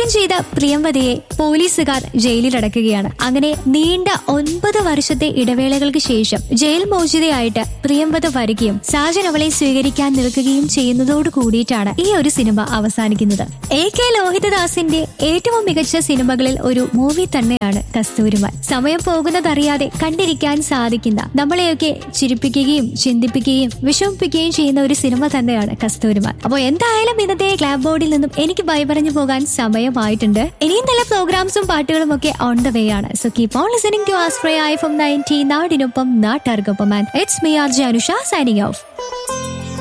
ചോദ്യം ചെയ്ത പ്രിയംവതയെ പോലീസുകാർ ജയിലിലടക്കുകയാണ് അങ്ങനെ നീണ്ട ഒൻപത് വർഷത്തെ ഇടവേളകൾക്ക് ശേഷം ജയിൽ മോചിതയായിട്ട് പ്രിയംവത വരികയും സാജൻ അവളെ സ്വീകരിക്കാൻ നിൽക്കുകയും ചെയ്യുന്നതോട് കൂടിയിട്ടാണ് ഈ ഒരു സിനിമ അവസാനിക്കുന്നത് എ കെ ലോഹിതദാസിന്റെ ഏറ്റവും മികച്ച സിനിമകളിൽ ഒരു മൂവി തന്നെയാണ് കസ്തൂരിമാൻ സമയം പോകുന്നതറിയാതെ കണ്ടിരിക്കാൻ സാധിക്കുന്ന നമ്മളെയൊക്കെ ചിരിപ്പിക്കുകയും ചിന്തിപ്പിക്കുകയും വിഷമിപ്പിക്കുകയും ചെയ്യുന്ന ഒരു സിനിമ തന്നെയാണ് കസ്തൂരിമാൻ അപ്പോൾ എന്തായാലും ഇന്നത്തെ ക്ലാബ് ബോർഡിൽ നിന്നും എനിക്ക് ബൈ പറഞ്ഞു പോകാൻ സമയമായിട്ടുണ്ട് ഇനിയും നല്ല പ്രോഗ്രാംസും പാട്ടുകളും ഒക്കെ ഓൺ ദ വേ ആണ് so keep on listening to ആസ്ട്രേ ഐ ഫ്രം നയൻറ്റി നാടിനൊപ്പം നാട്ടാർക്കൊപ്പം and it's me R J Anusha signing of